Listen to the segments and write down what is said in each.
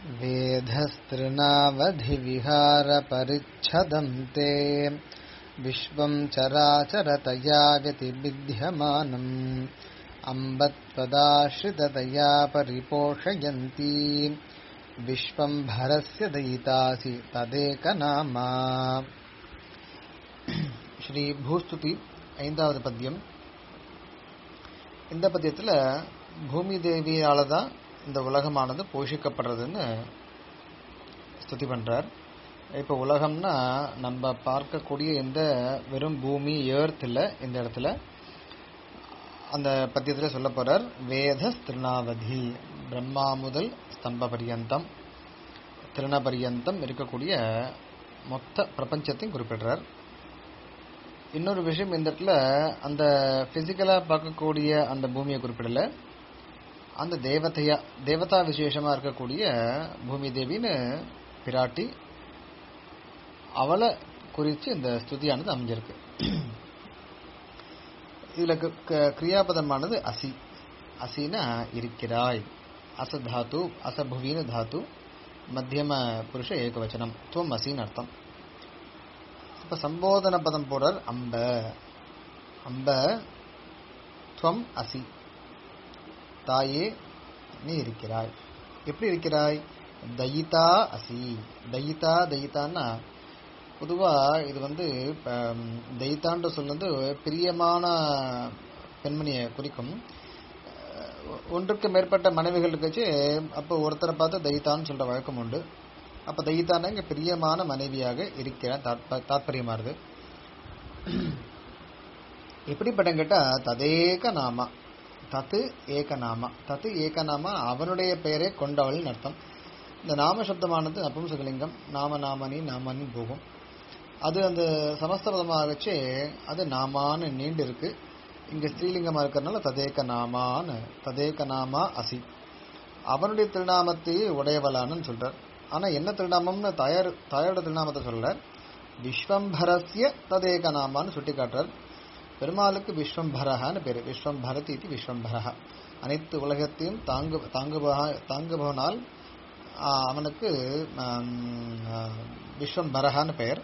वेधस्तृणावधिविहारपरिच्छदं ते विश्वं चराचरतया व्यतिबिध्यमानम् अम्बत्वदाश्रिततया परिपोषयन्ती विश्वं भरस्य दयितासि तदेकनामा ஸ்ரீ பூஸ்துதி ஐந்தாவது பத்தியம் இந்த பத்தியத்தில் பூமி தேவியால தான் இந்த உலகமானது போஷிக்கப்படுறதுன்னு ஸ்துதி பண்றார் இப்போ உலகம்னா நம்ம பார்க்கக்கூடிய இந்த வெறும் பூமி ஏர்த் இல்லை இந்த இடத்துல அந்த பத்தியத்தில் சொல்ல போறார் வேத திருநாவதி பிரம்மா முதல் ஸ்தம்ப பரியந்தம் திருண பரியந்தம் இருக்கக்கூடிய மொத்த பிரபஞ்சத்தையும் குறிப்பிடுறார் இன்னொரு விஷயம் இந்த இடத்துல அந்த பிசிக்கலா பார்க்கக்கூடிய அந்த பூமியை குறிப்பிடல அந்த தேவதையா தேவதா விசேஷமா இருக்கக்கூடிய பூமி தேவின்னு பிராட்டி அவளை குறித்து இந்த ஸ்துதியானது அமைஞ்சிருக்கு இதுல கிரியாபதமானது அசி அசினா இருக்கிறாய் அசதாத்து அசபுவின்னு தாத்து மத்தியம புருஷ ஏகவச்சனம் துவம் அசின்னு அர்த்தம் இப்ப சம்போதன பதம் போடுறார் அம்ப அம்ப துவம் அசி தாயே நீ இருக்கிறாய் எப்படி இருக்கிறாய் தயிதா அசி தயிதா தயிதான்னா பொதுவா இது வந்து தயிதான்ற சொல் வந்து பிரியமான பெண்மணியை குறிக்கும் ஒன்றுக்கு மேற்பட்ட மனைவிகள் வச்சு அப்போ ஒருத்தரை பார்த்து தயிதான்னு சொல்ற வழக்கம் உண்டு அப்ப தயிதான இங்க பிரியமான மனைவியாக இருக்கிற தாற்பயமாறுது எப்படிப்பட்ட கேட்டா ததேக நாமா தத்து ஏக நாமா தத்து ஏக நாமா அவனுடைய பெயரை கொண்டவள்னு அர்த்தம் இந்த நாம சப்தமானது நபும்சகலிங்கம் நாம நாமனி நாமனி போகும் அது அந்த சமஸ்தபதமாகச்சு அது நாமான்னு நீண்டு இருக்கு இங்க ஸ்ரீலிங்கமா இருக்கிறதுனால ததேக நாமான்னு ததேக நாமா அசி அவனுடைய திருநாமத்தை உடையவளான்னு சொல்றார் ஆனா என்ன திருநாமம்னு தாயார் தாயாரோட திருநாமத்தை சொல்ல விஸ்வம்பரஸ்ய ததேக நாமான்னு சுட்டி காட்டுறார் பெருமாளுக்கு விஸ்வம்பரஹான்னு பேரு விஸ்வம்பரத் இது விஸ்வம்பரஹ அனைத்து உலகத்தையும் தாங்கு தாங்குபவ தாங்குபவனால் அவனுக்கு விஸ்வம்பரஹான்னு பெயர்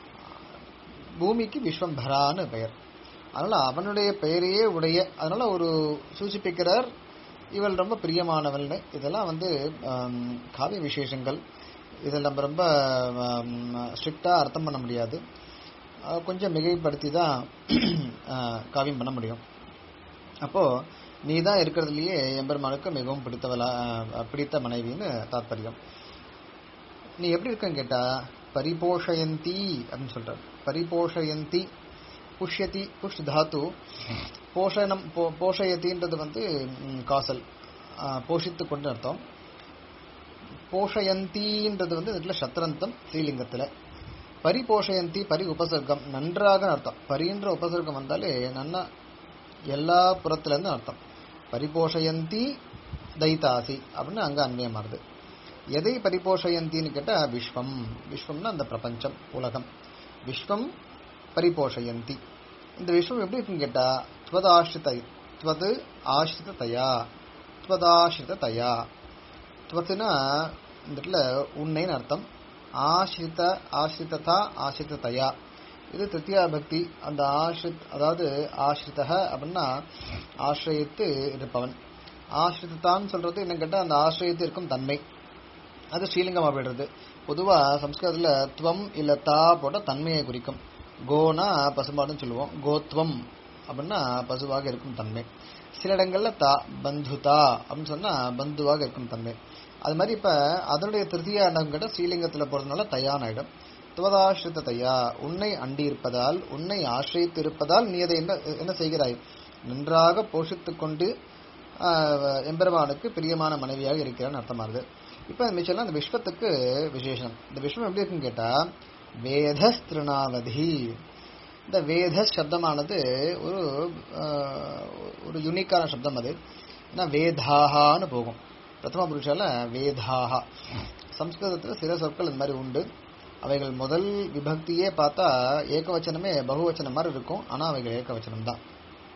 பூமிக்கு விஸ்வம்பரான்னு பெயர் அதனால அவனுடைய பெயரையே உடைய அதனால ஒரு சூசிப்பிக்கிறார் இவள் ரொம்ப பிரியமானவள்னு இதெல்லாம் வந்து காவிய விசேஷங்கள் இதில் நம்ம ரொம்ப ஸ்ட்ரிக்டாக அர்த்தம் பண்ண முடியாது கொஞ்சம் மிகைப்படுத்தி தான் காவியம் பண்ண முடியும் அப்போ நீ தான் இருக்கிறதுலையே எம்பெருமானுக்கு மிகவும் பிடித்தவளா பிடித்த மனைவின்னு தாத்பரியம் நீ எப்படி இருக்கன்னு கேட்டா பரிபோஷயந்தி அப்படின்னு சொல்ற பரிபோஷயந்தி புஷ்யதி புஷ் தாத்து போஷணம் போஷயத்தின்றது வந்து காசல் போஷித்து கொண்டு அர்த்தம் போஷயந்தின்றது வந்து இதுல சத்ரந்தம் ஸ்ரீலிங்கத்துல பரிபோஷயந்தி பரி உபசர்க்கம் நன்றாக அர்த்தம் பரின்ற உபசர்க்கம் வந்தாலே நன்னா எல்லா புறத்துல இருந்து அர்த்தம் பரிபோஷயந்தி தைதாசி அப்படின்னு அங்க அன்வயமாறுது எதை பரிபோஷயந்தின்னு கேட்டா விஸ்வம் விஸ்வம்னா அந்த பிரபஞ்சம் உலகம் விஸ்வம் பரிபோஷயந்தி இந்த விஸ்வம் எப்படி இருக்குன்னு கேட்டா துவதாசிரித துவது ஆசிரித தயா துவதாசிரித தயா துவத்துனா இந்த இடத்துல உன்னைன்னு அர்த்தம் ஆசிரித ஆசிரிததா ஆசிரித தயா இது திருத்தியா பக்தி அந்த ஆசிரித் அதாவது ஆசிரிதக அப்படின்னா ஆசிரியத்து இருப்பவன் ஆசிரித்தான்னு சொல்றது என்ன கேட்டா அந்த ஆசிரியத்து இருக்கும் தன்மை அது ஸ்ரீலிங்கமா போயிடுறது பொதுவா சம்ஸ்கிருதத்துல துவம் இல்ல தா போட்ட தன்மையை குறிக்கும் கோனா பசுமாடுன்னு சொல்லுவோம் கோத்வம் அப்படின்னா பசுவாக இருக்கும் தன்மை சில இடங்கள்ல தா பந்துதா அப்படின்னு சொன்னா பந்துவாக இருக்கும் தன்மை அது மாதிரி இப்ப அதனுடைய திருத்தியா இடம் கிட்ட ஸ்ரீலிங்கத்துல போறதுனால தயான் ஆயிடும் துவதாசிரித்த தயா உன்னை அண்டி இருப்பதால் உன்னை ஆசிரியத்து இருப்பதால் நீ அதை என்ன என்ன செய்கிறாய் நன்றாக போஷித்துக் கொண்டு எம்பெருமானுக்கு பிரியமான மனைவியாக இருக்கிறான்னு அர்த்தமாகுது இப்ப மிச்சம் அந்த விஸ்வத்துக்கு விசேஷம் இந்த விஸ்வம் எப்படி இருக்குன்னு கேட்டா வேதஸ்திருணாவதி இந்த வேத சப்தமானது ஒரு ஒரு யுனிக்கான சப்தம் அது ஏன்னா வேதாகான்னு போகும் பிரதம புருஷால வேதாகா சம்ஸ்கிருதத்தில் சில சொற்கள் இந்த மாதிரி உண்டு அவைகள் முதல் விபக்தியே பார்த்தா ஏகவச்சனமே பகுவச்சனம் மாதிரி இருக்கும் ஆனா அவைகள் ஏகவச்சனம் தான்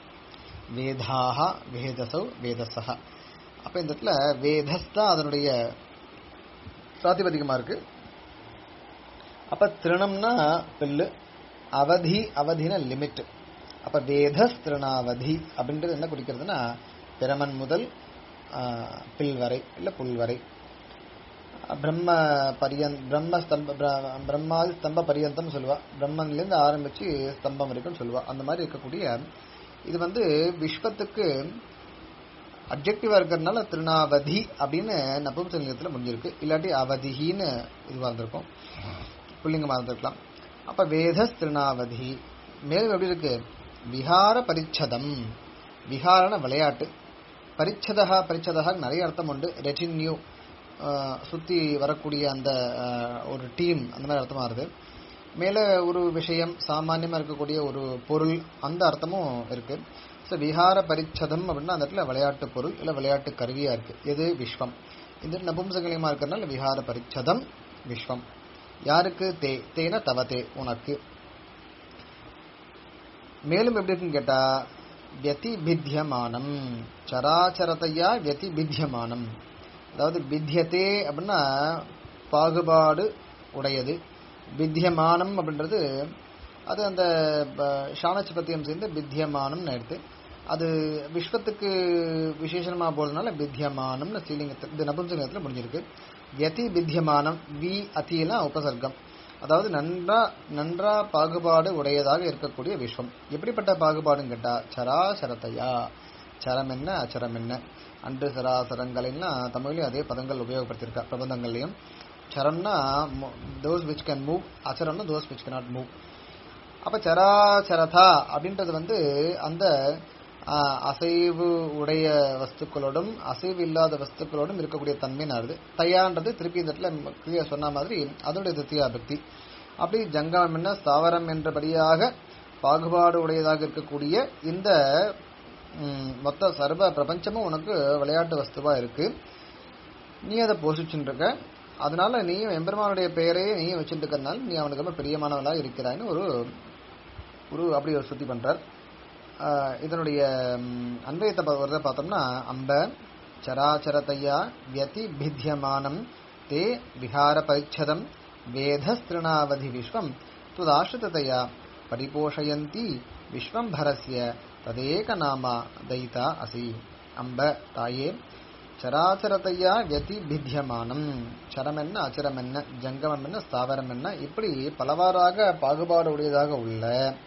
வேதாக வேதசௌ வேதசக அப்ப இந்த இடத்துல வேதஸ் தான் அதனுடைய பிராத்திபதிகமா இருக்கு அப்ப திருணம்னா பில்லு அவதி அவதின லிமிட் அப்ப வேதஸ் திருணாவதி அப்படின்றது என்ன குறிக்கிறதுனா பிரமன் முதல் ஆஹ், பில் வரை இல்ல புல் வரை பிரம்ம பரியன் பிரம்ம ஸ்தம்ப பிர- பிரம்மாதி ஸ்தம்ப பரியந்தம் சொல்லுவா பிரம்மன்லேருந்து ஆரம்பிச்சு ஸ்தம்பம் வரைக்கும் சொல்லுவா அந்த மாதிரி இருக்கக்கூடிய இது வந்து விஸ்வத்துக்கு அப்ஜெக்டிவா இருக்கிறதுனால திருநாவதி அப்படின்னு நபும்சலிங்கத்தில் முடிஞ்சிருக்கு இல்லாட்டி அவதின்னு இதுவாக இருந்திருக்கும் புள்ளிங்கமாக இருந்திருக்கலாம் அப்ப வேதஸ் திருநாவதி மேலும் எப்படி இருக்கு விஹார பரிச்சதம் விஹாரன விளையாட்டு பரிச்சதா பரிச்சதா நிறைய அர்த்தம் உண்டு ரெட்டின்யூ சுத்தி வரக்கூடிய அந்த ஆஹ், ஒரு டீம் அந்த மாதிரி அர்த்தமா வருது மேல ஒரு விஷயம் சாமானியமா இருக்கக்கூடிய ஒரு பொருள் அந்த அர்த்தமும் இருக்கு ஸோ விஹார பரிச்சதம் அப்படின்னா அந்த இடத்துல விளையாட்டு பொருள் இல்ல விளையாட்டு கருவியா இருக்கு எது விஸ்வம் இது நபும்சகலியமா இருக்கிறதுனால விஹார பரிச்சதம் விஸ்வம் யாருக்கு தே தேன தவதே உனக்கு மேலும் எப்படி இருக்குன்னு கேட்டா வியதிபித்தியமானம் சராச்சரத்தையா வியதிபித்தியமானம் அதாவது பித்தியதே அப்படின்னா பாகுபாடு உடையது பித்தியமானம் அப்படின்றது அது அந்த ஷானச்சிபத்தியம் சேர்ந்து பித்தியமானம்னு எடுத்து அது விஸ்வத்துக்கு விசேஷமா போறதுனால பித்தியமானம்னு ஸ்ரீலிங்கத்தில் இது நபும்சலிங்கத்தில் முடிஞ்சிருக்கு யதி பித்தியமானம் வி அத்தியெல்லாம் உபசர்க்கம் அதாவது நன்றா நன்றா பாகுபாடு உடையதாக இருக்கக்கூடிய விஸ்வம் எப்படிப்பட்ட பாகுபாடுன்னு கேட்டா சராசரத்தையா சரம் என்ன அச்சரம் என்ன அன்று சராசரங்களெல்லாம் தமிழ்லயும் அதே பதங்கள் உபயோகப்படுத்தியிருக்கா பிரபந்தங்கள்லயும் சரம்னா தோஸ் விச் கேன் மூவ் அச்சரம்னா தோஸ் விச் cannot மூவ் அப்ப சராச்சரதா அப்படின்றது வந்து அந்த ஆ, அசைவு உடைய வஸ்துக்களோடும் அசைவு இல்லாத வஸ்துக்களோடும் இருக்கக்கூடிய தன்மை நாடுது தையான்றது திருப்பி இந்த இடத்துல கிளியா சொன்ன மாதிரி அதனுடைய திருத்தியா பக்தி அப்படி ஜங்கம் என்ன ஸ்தாவரம் என்றபடியாக பாகுபாடு உடையதாக இருக்கக்கூடிய இந்த ம், மொத்த சர்வ பிரபஞ்சமும் உனக்கு விளையாட்டு வஸ்துவா இருக்கு நீ அதை போஷிச்சுட்டு இருக்க அதனால நீயும் எம்பெருமானுடைய பெயரையே நீயும் வச்சுட்டு இருக்கிறதுனால நீ அவனுக்கு ரொம்ப பிரியமானவளாக இருக்கிறாய்னு ஒரு ஒரு அப்படி ஒரு சுத்தி பண்றார் ஆஹ் இதனுடைய ம், அன்வயத்தை பா- ஒரு தடவை பார்த்தோம்னா அம்ப சராச்சரதையா வியதி பித்தியமானம் தே விஹார பரிச்சதம் வேதஸ்திருணாவதி விஸ்வம் துதாசிரிததையா பரிபோஷயந்தி விஸ்வம்பரஸ்ய ததேக நாமா தைதா அசி அம்ப தாயே சராச்சரத்தையா வியதி பித்தியமானம் சரம் என்ன அச்சரம் என்ன ஜங்கமம் என்ன ஸ்தாவரம் என்ன இப்படி பலவாறாக பாகுபாடு உடையதாக உள்ள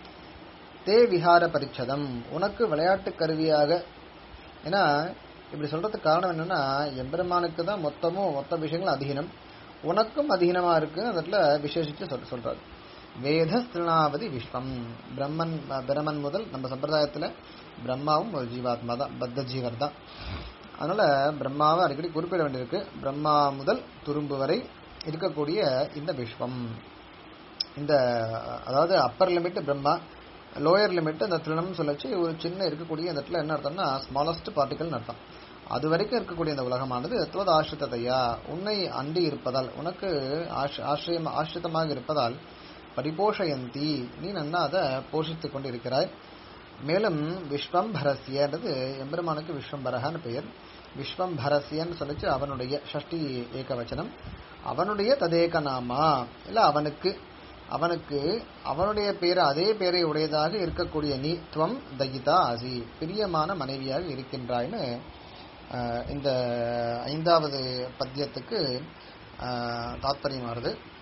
தே விஹார பரிச்சதம் உனக்கு விளையாட்டு கருவியாக ஏன்னா இப்படி சொல்றதுக்கு காரணம் என்னன்னா எம்பெருமானுக்கு தான் மொத்தமும் மொத்த விஷயங்களும் அதீனம் உனக்கும் அதீனமா இருக்கு அந்த இடத்துல விசேஷிச்சு சொல் சொல்றாரு வேத ஸ்திருணாவதி விஸ்வம் பிரம்மன் பிரமன் முதல் நம்ம சம்பிரதாயத்துல பிரம்மாவும் ஒரு ஜீவாத்மா தான் பத்த ஜீவர் தான் அதனால பிரம்மாவை அடிக்கடி குறிப்பிட வேண்டியிருக்கு பிரம்மா முதல் துரும்பு வரை இருக்கக்கூடிய இந்த விஸ்வம் இந்த அதாவது upper limit Brahma lower limit அந்த திருணம் சொல்லச்சு ஒரு சின்ன இருக்கக்கூடிய இந்த இடத்துல என்ன அர்த்தம்னா ஸ்மாலஸ்ட் பார்ட்டிகல் அர்த்தம் அது வரைக்கும் இருக்கக்கூடிய இந்த உலகமானது தத்வத ஆசிரித்தையா உன்னை அண்டி இருப்பதால் உனக்கு ஆஷ்- ஆசிரியம் ஆசிரிதமாக இருப்பதால் பரிபோஷயந்தி நீ நன்னா அதை போஷித்துக் கொண்டு இருக்கிறாய் மேலும் விஸ்வம்பரஸ்யன்றது எம்பெருமானுக்கு விஸ்வம்பரஹான்னு பெயர் விஸ்வம்பரஸ்யன்னு சொல்லிச்சு அவனுடைய ஷஷ்டி ஏகவச்சனம் அவனுடைய ததேக நாமா இல்ல அவனுக்கு அவனுக்கு அவனுடைய பேர் அதே பேரை உடையதாக இருக்கக்கூடிய நீ துவம் தயிதா அசி பிரியமான மனைவியாக இருக்கின்றாய்னு ஆஹ், இந்த ஐந்தாவது பத்தியத்துக்கு ஆஹ், தாத்பரியம் வருது